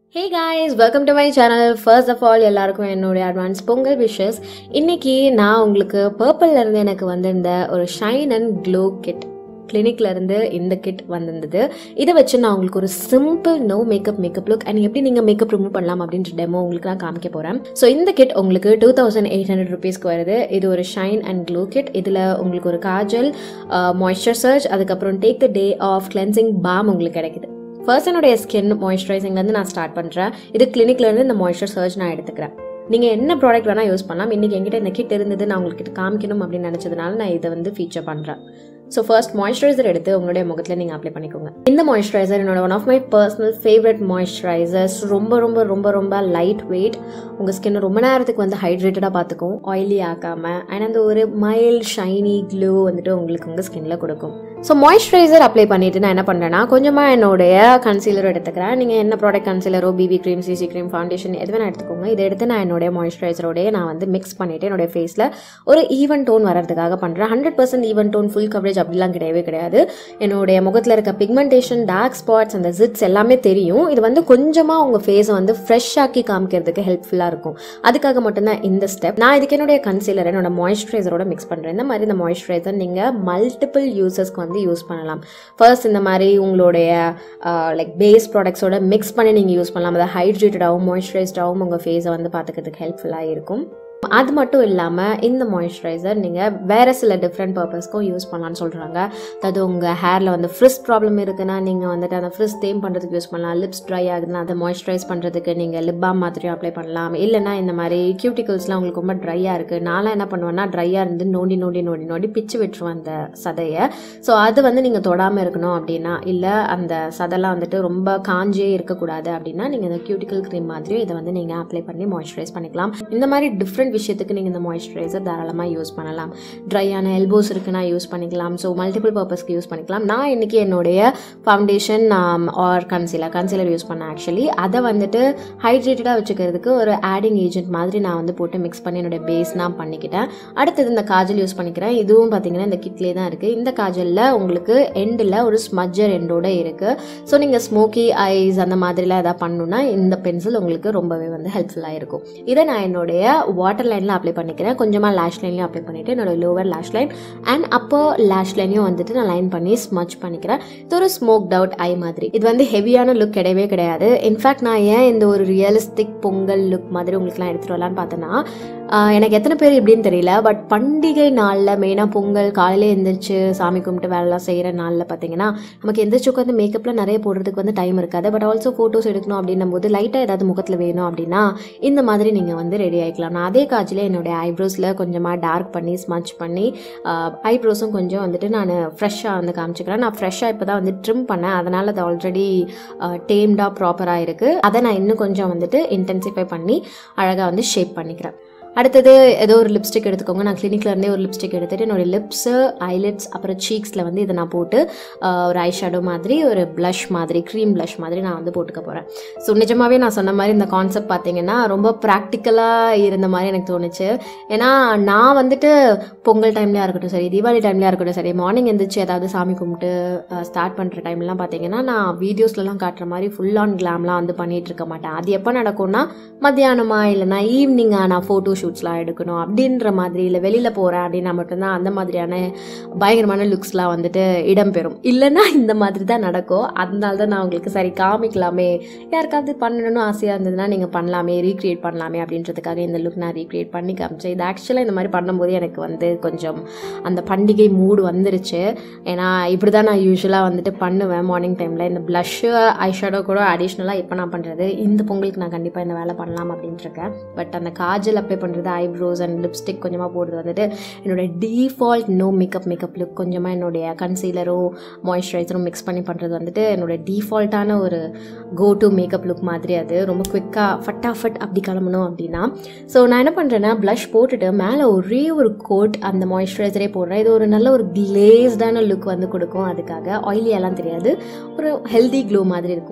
hey guys welcome to my channel first of all எல்லாருக்கும் என்னுடைய advance Pongal wishes இன்னைக்கு நான் உங்களுக்கு பர்பிள்ல இருந்து எனக்கு வந்திருந்த ஒரு ஷைன் அண்ட் க்ளோ கிட் கிளினிக்ல இருந்து இந்த கிட் வந்திருந்தது இதை வச்சு நான் உங்களுக்கு ஒரு simple no makeup makeup look and எப்படி நீங்கள் மேக்கப் ரிமூவ் பண்ணலாம் அப்படின்ற டெமோ உங்களுக்கு நான் காமிக்க போகிறேன் ஸோ இந்த கிட் உங்களுக்கு டூ தௌசண்ட் எயிட் ஹண்ட்ரட் ருபீஸ்க்கு வருது இது ஒரு ஷைன் அண்ட் க்ளோ கிட் இதில் உங்களுக்கு ஒரு காஜல் மாய்ஸ்சர் சர்ச் அதுக்கப்புறம் take the day off cleansing balm உங்களுக்கு கிடைக்குது ஃபர்ஸ்ட் என்னுடைய ஸ்கின் மாய்ஸ்சரைசிங்லேருந்து நான் ஸ்டார்ட் பண்ணுறேன் இது கிளினிக்லேருந்து இந்த மாய்ஸ்சர் சர்ச் நான் எடுத்துக்கிறேன் நீங்கள் என்ன ப்ராடக்ட் வேணால் யூஸ் பண்ணலாம் இன்றைக்கி என்கிட்ட இந்த கிட் இருந்தது நான் உங்களுக்கு காமிக்கணும் அப்படின்னு நினச்சதுனால நான் இதை வந்து ஃபீச்சர் பண்ணுறேன் ஸோ ஃபர்ஸ்ட் மாய்ஸ்சரைசர் எடுத்து உங்களுடைய முகத்தில் நீங்கள் அப்ளை பண்ணிக்கோங்க இந்த மாய்ஸ்சரைசர் என்னோட one of my personal favourite moisturisers ரொம்ப ரொம்ப ரொம்ப ரொம்ப லைட் வெயிட் உங்கள் ஸ்கின் ரொம்ப நேரத்துக்கு வந்து ஹைட்ரேட்டடாக பார்த்துக்கும் ஆயிலி ஆக்காமல் அண்ட் அந்த ஒரு மைல்ட் ஷைனி க்ளோ வந்துட்டு உங்களுக்கு உங்கள் ஸ்கின்ல கொடுக்கும் ஸோ மாய்ஸ்சரைசர் அப்ளை பண்ணிட்டு நான் என்ன பண்ணுறேன்னா கொஞ்சமாக என்னுடைய கன்சீலர் எடுத்துக்கிறேன் நீங்கள் என்ன ப்ராடக்ட் கன்சீலரோ BB cream CC cream foundation எது வேணால் எடுத்துக்கோங்க இதை எடுத்து நான் என்னுடைய மாய்ஸ்சரைசரோடய நான் வந்து மிக்ஸ் பண்ணிவிட்டு என்னுடைய ஃபேஸில் ஒரு ஈவன் டோன் வரதுக்காக பண்ணுறேன் hundred percent even tone full coverage அப்படிலாம் கிடையவே கிடையாது என்னுடைய முகத்தில் இருக்க பிக்மெண்டேஷன் டார்க் ஸ்பாட்ஸ் அந்த ஜிட்ஸ் எல்லாமே தெரியும் இது வந்து கொஞ்சமாக உங்கள் ஃபேஸை வந்து ஃப்ரெஷ் ஆக்கி காமிக்கிறதுக்கு ஹெல்ப்ஃபுல்லாக இருக்கும் அதுக்காக மட்டும்தான் இந்த ஸ்டெப் நான் இதுக்கு என்னுடைய கன்சீலர் என்னோட மாய்ஸ்சரைசரோட மிக்ஸ் பண்ணுறேன் இந்த மாதிரி இந்த மாய்ஸ்சரைசர் நீங்கள் மல்டிபிள் யூசஸ்க்கு வந்து யூஸ் பண்ணலாம் ஃபர்ஸ்ட் இந்த மாதிரி உங்களுடைய லைக் பேஸ் ப்ராடக்ட்ஸோட மிக்ஸ் பண்ணி நீங்கள் யூஸ் பண்ணலாம் அதை ஹைட்ரேட்டடாகவும் மாய்ஸ்சரைஸ்டாகவும் உங்கள் ஃபேஸை வந்து பார்த்துக்கிறதுக்கு ஹெல்ப்ஃபுல்லாக இருக்கும் அது மட்டும் இல்லாமல் இந்த மாய்ஸ்சரைசர் நீங்கள் வேறு சில டிஃப்ரெண்ட் பர்பஸ்க்கும் யூஸ் பண்ணலான்னு சொல்கிறாங்க அதாவது உங்கள் ஹேரில் வந்து ஃப்ரிஸ் ப்ராப்ளம் இருக்குன்னா நீங்கள் வந்துட்டு அந்த ஃப்ரிஸ் தேம் பண்ணுறதுக்கு யூஸ் பண்ணலாம் லிப்ஸ் ட்ரை ஆகுதுன்னா அதை மாய்ஸ்சரைஸ் பண்ணுறதுக்கு நீங்கள் லிப் பாம் மாதிரியும் அப்ளை பண்ணலாம் இல்லைனா இந்த மாதிரி கியூட்டிகல்ஸ்லாம் உங்களுக்கு ரொம்ப ட்ரையாக இருக்குது நான்லாம் என்ன பண்ணுவேன்னா ட்ரையாக இருந்து நோண்டி நோண்டி நோண்டி நோண்டி பிச்சு விட்டுருவேன் அந்த சதையை ஸோ அது வந்து நீங்கள் தொடாமல் இருக்கணும் அப்படின்னா இல்லை அந்த சதைலாம் வந்துட்டு ரொம்ப காஞ்சே இருக்கக்கூடாது அப்படின்னா நீங்கள் இந்த கியூட்டிக்கல் க்ரீம் மாதிரியும் இதை வந்து நீங்கள் அப்ளை பண்ணி மாய்ஸ்சரைஸ் பண்ணிக்கலாம் இந்த மாதிரி டிஃப்ரெண்ட் விஷயத்துக்கு நீங்கள் இந்த மாய்ஸ்சரைசர் தாராளமாக யூஸ் பண்ணலாம் ட்ரையான எல்போஸ் இருக்குன்னா யூஸ் பண்ணிக்கலாம் ஸோ மல்டிபிள் பர்பஸ்க்கு யூஸ் பண்ணிக்கலாம் நான் இன்றைக்கி என்னுடைய foundation or concealer concealer use பண்ணேன் ஆக்சுவலி அதை வந்துட்டு ஹைட்ரேட்டடாக வச்சுக்கிறதுக்கு ஒரு ஆடிங் ஏஜென்ட் மாதிரி நான் வந்து போட்டு மிக்ஸ் பண்ணி என்னுடைய பேஸ் நான் பண்ணிக்கிட்டேன் அடுத்தது இந்த காஜல் யூஸ் பண்ணிக்கிறேன் இதுவும் பார்த்தீங்கன்னா இந்த கிட்லேயே தான் இருக்குது இந்த காஜலில் உங்களுக்கு எண்டில் ஒரு ஸ்மஜர் எண்டோட இருக்குது ஸோ நீங்கள் ஸ்மோக்கி ஐஸ் அந்த மாதிரிலாம் எதாவது பண்ணணுன்னா இந்த பென்சில் உங்களுக்கு ரொம்பவே வந்து ஹெல்ப்ஃபுல்லாக இருக்கும் இதை நான் என்னுடைய வாட்டர் லைனில் அப்ளை பண்ணிக்கிறேன் கொஞ்சமாக லேஷ் லைன்லையும் அப்ளை பண்ணிவிட்டு என்னோட லோவர் லேஷ் லைன் அண்ட் அப்போ லேஷ் லைனையும் வந்துட்டு நான் லைன் பண்ணி ஸ்மச் பண்ணிக்கிறேன் இது ஒரு ஸ்மோக் அவுட் ஐ மாதிரி இது வந்து ஹெவியான லுக் கிடையவே கிடையாது இன்ஃபேக்ட் நான் ஏன் இந்த ஒரு ரியலிஸ்டிக் பொங்கல் லுக் மாதிரி உங்களுக்குலாம் எடுத்துகிட்டு வரலான்னு பார்த்தேன்னா எனக்கு எத்தனை பேர் எப்படின்னு தெரியல பட் பண்டிகை நாளில் மெயினாக பொங்கல் காலையில் எழுந்திரிச்சு சாமி கும்பிட்டு வேலைலாம் செய்கிற நாளில் பார்த்தீங்கன்னா நமக்கு எந்திரிச்சு உட்காந்து மேக்கப்பில் நிறைய போடுறதுக்கு வந்து டைம் இருக்காது பட் ஆல்சோ ஃபோட்டோஸ் எடுக்கணும் அப்படின்னும் போது லைட்டாக ஏதாவது முகத்தில் வேணும் அப்படின்னா இந்த மாதிரி நீங்கள் வந்து ரெடி ஆகிக்கலாம் நான் அதே காஜில் என்னுடைய ஐப்ரோஸில் கொஞ்சமாக டார்க் பண்ணி ஸ்மச் பண்ணி ஐப்ரோஸும் கொஞ்சம் வந்துட்டு நான் ஃப்ரெஷ்ஷாக வந்து காமிச்சிக்கிறேன் நான் ஃப்ரெஷ்ஷாக இப்போ தான் வந்து ட்ரிம் பண்ணேன் அதனால் அது ஆல்ரெடி டேம்டாக ப்ராப்பராக இருக்குது அதை நான் இன்னும் கொஞ்சம் வந்துட்டு இன்டென்சிஃபை பண்ணி அழகாக வந்து ஷேப் பண்ணிக்கிறேன் அடுத்தது ஏதோ ஒரு லிப்ஸ்டிக் எடுத்துக்கோங்க நான் கிளினிக்ல இருந்தே ஒரு லிப்ஸ்டிக் எடுத்துகிட்டு என்னோடய லிப்ஸு ஐலிட்ஸ் அப்புறம் சீக்ஸில் வந்து இதை நான் போட்டு ஒரு ஐ ஷேடோ மாதிரி ஒரு ப்ளஷ் மாதிரி க்ரீம் ப்ளஷ் மாதிரி நான் வந்து போட்டுக்க போகிறேன் ஸோ நிஜமாகவே நான் சொன்ன மாதிரி இந்த கான்செப்ட் பார்த்தீங்கன்னா ரொம்ப ப்ராக்டிக்கலாக இருந்த மாதிரி எனக்கு தோணுச்சு ஏன்னா நான் வந்துட்டு பொங்கல் டைம்லையாக இருக்கட்டும் சரி தீபாவளி டைம்லையாக இருக்கட்டும் சரி மார்னிங் எழுந்திரிச்சு ஏதாவது சாமி கும்பிட்டு ஸ்டார்ட் பண்ணுற டைம்லாம் பார்த்தீங்கன்னா நான் வீடியோஸ்லலாம் காட்டுற மாதிரி ஃபுல் ஆன் கிளாம்லாம் வந்து பண்ணிகிட்டு இருக்க மாட்டேன் அது எப்போ நடக்கும்னா மத்தியானமா இல்லைனா ஈவினிங்காக நான் ஃபோட்டோ ஷூட்ஸ்லாம் எடுக்கணும் அப்படின்ற மாதிரி இல்லை வெளியில் போகிறேன் அப்படின்னா மட்டும்தான் அந்த மாதிரியான பயங்கரமான லுக்ஸ்லாம் வந்துட்டு இடம்பெறும் இல்லைன்னா இந்த மாதிரி தான் நடக்கும் அதனால தான் நான் உங்களுக்கு சரி காமிக்கலாமே யாருக்காவது பண்ணணும்னு ஆசையாக இருந்ததுன்னா நீங்கள் பண்ணலாமே ரீக்ரியேட் பண்ணலாமே அப்படின்றதுக்காக இந்த லுக் நான் ரீக்ரியேட் பண்ணி காமிச்சேன் இது ஆக்சுவலாக இந்த மாதிரி பண்ணும்போது எனக்கு வந்து கொஞ்சம் அந்த பண்டிகை மூடு வந்துருச்சு ஏன்னா இப்படி தான் நான் யூஸ்வலாக வந்துட்டு பண்ணுவேன் மார்னிங் டைமில் இந்த ப்ளஷ்ஷு ஐஷேடோ கூட அடிஷ்னலாக இப்போ நான் பண்ணுறது இந்த பொங்கலுக்கு நான் கண்டிப்பாக இந்த வேலை பண்ணலாம் அப்படின்ட்டு இருக்கேன் பட் அந்த காஜல் அப்ளை பண்ணுறது ஐப்ரோஸ் அண்ட் லிப்ஸ்டிக் கொஞ்சமாக போடுறது வந்துட்டு என்னோடய default no makeup makeup look கொஞ்சமாக என்னுடைய கன்சீலரோ மாய்ஸ்சரைசரும் மிக்ஸ் பண்ணி பண்ணுறது வந்துட்டு என்னோடய டீஃபால்ட்டான ஒரு கோ டு மேக்கப் லுக் மாதிரி அது ரொம்ப குவிக்காக ஃபட்டாஃபட் அப்படி கிளம்பணும் அப்படின்னா ஸோ நான் என்ன பண்ணுறேன்னா ப்ளஷ் போட்டுட்டு மேலே ஒரே ஒரு கோட் அந்த மாய்ஸ்சரைசரே போடுறேன் இது ஒரு நல்ல ஒரு கிளேஸ்டான லுக் வந்து கொடுக்கும் அதுக்காக ஆயிலியெல்லாம் தெரியாது ஒரு ஹெல்தி க்ளோ மாதிரி இருக்கும்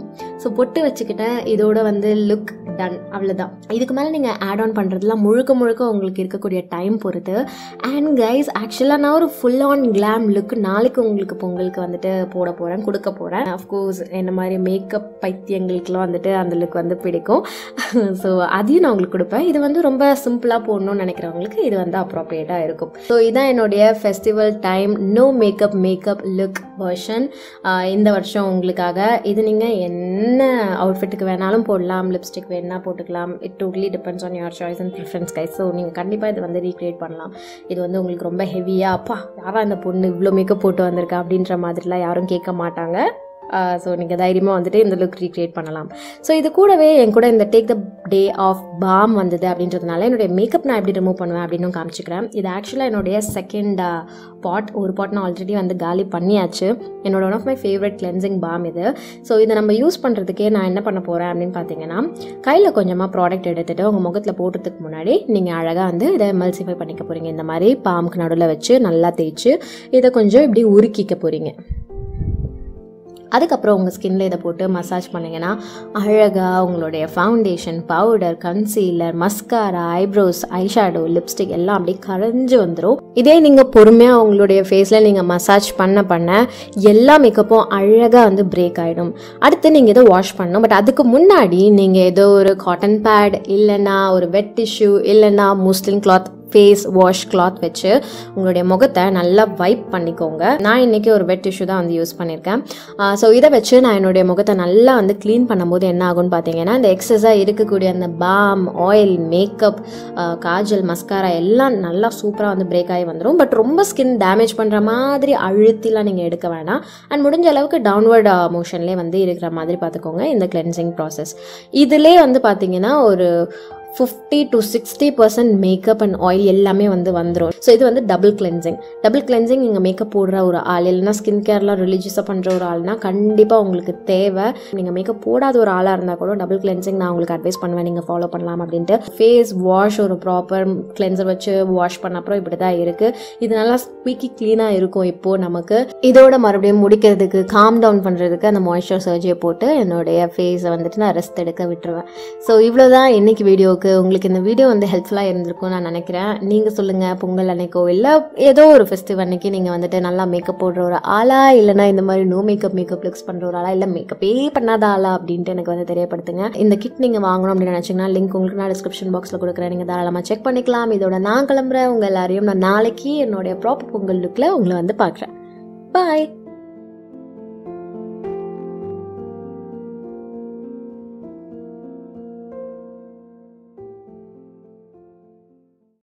ஸோ பொட்டு வச்சுக்கிட்டேன் இதோட வந்து லுக் டன் அவ்வளோதான் இதுக்கு மேலே நீங்கள் ஆட் ஆன் பண்ணுறதுலாம் முழுக்க முழுக்க உங்களுக்கு இருக்கக்கூடிய டைம் பொறுத்து அண்ட் கைஸ் ஆக்சுவலாக நான் ஒரு ஃபுல் ஆன் கிளாம் லுக் நாளைக்கு உங்களுக்கு பொங்கலுக்கு வந்துட்டு போட போகிறேன் கொடுக்க போகிறேன் அஃப்கோர்ஸ் என்ன மாதிரி மேக்கப் பைத்தியங்களுக்குலாம் வந்துட்டு அந்த லுக் வந்து பிடிக்கும் ஸோ அதையும் நான் உங்களுக்கு கொடுப்பேன் இது வந்து ரொம்ப சிம்பிளாக போடணும்னு நினைக்கிறவங்களுக்கு இது வந்து அப்ரோப்ரியேட்டாக இருக்கும் ஸோ இதான் என்னுடைய festival time no makeup makeup look version இந்த வருஷம் உங்களுக்காக இது நீங்கள் என்ன அவுட்ஃபிட்டுக்கு வேணாலும் போடலாம் லிப்ஸ்டிக் வேணா போட்டுக்கலாம் it totally depends on your choice and preference guys so நீங்கள் கண்டிப்பாக இது வந்து ரீக்ரியேட் பண்ணலாம் இது வந்து உங்களுக்கு ரொம்ப ஹெவியாக அப்பா யாரா இந்த பொண்ணு இவ்வளோ மேக்கப் போட்டு வந்திருக்கா அப்படின்ற மாதிரிலாம் யாரும் கேட்க மாட்டாங்க ஸோ நீங்கள் தைரியமாக வந்துட்டு இந்த லுக் ரீக்ரியேட் பண்ணலாம் ஸோ இது கூடவே என் கூட இந்த take the day off balm வந்தது அப்படின்றதுனால என்னுடைய மேக்கப் நான் எப்படி ரிமூவ் பண்ணுவேன் அப்படின்னு காமிச்சிக்கிறேன் இது ஆக்சுவலாக என்னுடைய செகண்ட் பாட் ஒரு பாட் நான் ஆல்ரெடி வந்து காலி பண்ணியாச்சு என்னோட one of my favourite cleansing balm இது ஸோ இதை நம்ம யூஸ் பண்ணுறதுக்கே நான் என்ன பண்ண போகிறேன் அப்படின்னு பார்த்தீங்கன்னா கையில் கொஞ்சமாக ப்ராடக்ட் எடுத்துகிட்டு உங்கள் முகத்தில் போடுறதுக்கு முன்னாடி நீங்கள் அழகாக வந்து இதை எமல்சிஃபை பண்ணிக்க போகிறீங்க இந்த மாதிரி பாம்புக்கு நடுவில் வச்சு நல்லா தேய்ச்சி இதை கொஞ்சம் இப்படி உருக்கிக்க போகிறீங்க அதுக்கப்புறம் உங்கள் ஸ்கின்ல இதை போட்டு மசாஜ் பண்ணிங்கன்னா அழகாக உங்களுடைய foundation powder concealer mascara eyebrows eyeshadow lipstick எல்லாம் அப்படியே கரைஞ்சு வந்துடும் இதே நீங்கள் பொறுமையாக உங்களுடைய ஃபேஸில் நீங்கள் மசாஜ் பண்ண பண்ண எல்லா மேக்கப்பும் அழகாக வந்து பிரேக் ஆகிடும் அடுத்து நீங்கள் இதை வாஷ் பண்ணணும் பட் அதுக்கு முன்னாடி நீங்கள் ஏதோ ஒரு காட்டன் பேட் இல்லைன்னா ஒரு வெட் டிஷ்யூ இல்லைன்னா muslin cloth face wash cloth வச்சு உங்களுடைய முகத்தை நல்லா வைப் பண்ணிக்கோங்க நான் இன்னைக்கு ஒரு வெட் டிஷ்யூ தான் வந்து யூஸ் பண்ணியிருக்கேன் ஸோ இதை வச்சு நான் என்னுடைய முகத்தை நல்லா வந்து க்ளீன் பண்ணும்போது என்ன ஆகும்னு பார்த்தீங்கன்னா இந்த எக்ஸஸாக இருக்கக்கூடிய அந்த balm oil makeup kajal mascara எல்லாம் நல்லா சூப்பராக வந்து பிரேக் ஆகி வந்துடும் பட் ரொம்ப ஸ்கின் டேமேஜ் பண்ணுற மாதிரி அழுத்திலாம் நீங்கள் எடுக்க வேணாம் அண்ட் முடிஞ்ச அளவுக்கு டவுன்வர்ட் மோஷன்லேயே வந்து இருக்கிற மாதிரி பார்த்துக்கோங்க இந்த கிளென்சிங் ப்ராசஸ் இதிலே வந்து பார்த்தீங்கன்னா ஒரு fifty to sixty percent makeup and oil எல்லாமே வந்து வந்துடும் ஸோ இது வந்து டபுள் கிளென்சிங் டபுள் கிளென்சிங் நீங்கள் மேக்கப் போடுற ஒரு ஆள் இல்லைனா ஸ்கின் கேர்லாம் ரிலீஜியஸாக பண்ணுற ஒரு ஆள்னா கண்டிப்பாக உங்களுக்கு தேவை நீங்கள் மேக்கப் போடாத ஒரு ஆளாக இருந்தால் கூட டபுள் கிளென்சிங் நான் உங்களுக்கு அட்வைஸ் பண்ணுவேன் நீங்கள் ஃபாலோ பண்ணலாம் அப்படின்ட்டு ஃபேஸ் வாஷ் ஒரு ப்ராப்பர் கிளென்சர் வச்சு வாஷ் பண்ண அப்புறம் இப்படி தான் இருக்குது இது நல்லா ஸ்பீக்கி க்ளீனாக இருக்கும் இப்போது நமக்கு இதோட மறுபடியும் முடிக்கிறதுக்கு காம் டவுன் பண்ணுறதுக்கு அந்த மாய்ஸ்சர் சர்ஜியை போட்டு என்னுடைய ஃபேஸை வந்துட்டு நான் ரெஸ்ட் எடுக்க விட்டுருவேன் ஸோ இவ்வளோதான் இன்னைக்கு வீடியோவுக்கு உங்களுக்கு இந்த வீடியோ வந்து ஹெல்ப்ஃபுல்லாக இருந்திருக்கும் நான் நினைக்கிறேன் நீங்கள் சொல்லுங்கள் பொங்கல் அன்னைக்கோ இல்லை ஏதோ ஒரு ஃபெஸ்டிவ் அன்னைக்கு நீங்கள் வந்துட்டு நல்லா மேக்கப் போடுற ஒரு ஆளா இல்லைனா இந்த மாதிரி நோ மேக்கப் மேக்கப் லுக்ஸ் பண்ணுற ஒரு ஆளா இல்லை மேக்கப்பே பண்ணாத ஆளா அப்படின்ட்டு எனக்கு வந்து தெரியப்படுத்துங்க இந்த கிட் நீங்கள் வாங்கணும் அப்படின்னு நினச்சிங்கன்னா லிங்க் உங்களுக்கு நான் டிஸ்கிரிப்ஷன் பாக்ஸில் கொடுக்குறேன் நீங்கள் தாராளமாக செக் பண்ணிக்கலாம் இதோட நான் கிளம்புறேன் உங்கள் எல்லாரையும் நான் நாளைக்கு என்னுடைய ப்ராப்பர் பொங்கல் லுக்கில் உங்களை வந்து பார்க்குறேன் பாய்